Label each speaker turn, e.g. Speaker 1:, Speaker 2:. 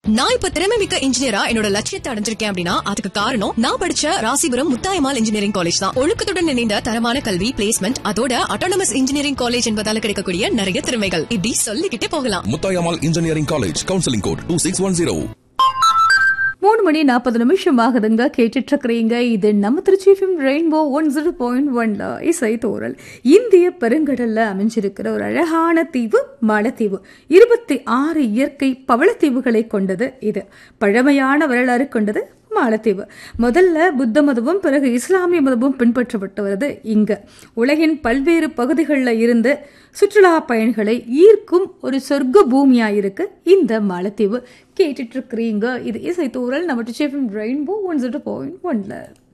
Speaker 1: நான் இப்ப திறமை மிக்க இன்ஜினியரா என்னோட லட்சியத்தை அடைஞ்சிருக்கேன் அப்படின்னா அதுக்கு காரணம் நான் படிச்ச ராசிபுரம் முத்தாயமால் இன்ஜினியரிங் காலேஜ் தான் ஒழுக்கத்துடன் இணைந்த தரமான கல்வி பிளேஸ்மெண்ட் அதோட அட்டானமஸ் இன்ஜினியரிங் காலேஜ் என்பதால கிடைக்கக்கூடிய நிறைய திறமைகள் இப்படி சொல்லிக்கிட்டே போகலாம்
Speaker 2: Muthayammal engineering college counselling code two six one zero
Speaker 3: மூணு மணி நாற்பது நிமிஷம் ஆகுதுங்க கேட்டுட்டு இருக்கிறீங்க இது நம்ம Tiruchi FM rainbow one zero point ஒன்ல இசை தோறல் இந்திய பெருங்கடல்ல அமைஞ்சிருக்கிற ஒரு அழகான தீவு மாலத்தீவு இருபத்தி ஆறு இயற்கை பவளத்தீவுகளை கொண்டது இது பழமையான வரலாறு கொண்டது மாலத்தீவு முதல்ல புத்த மதமும் பிறகு இஸ்லாமிய மதமும் பின்பற்றப்பட்டு வருது இங்க உலகின் பல்வேறு பகுதிகளில் இருந்து சுற்றுலா பயணிகளை ஈர்க்கும் ஒரு சொர்க்க பூமியா இருக்கு இந்த மாலத்தீவு கேட்டுட்டு இருக்கிறீங்க இது இசை தூரல் நம்ம ரெயின்போ ஒன் ஜீரோ பாயிண்ட் ஒன்ல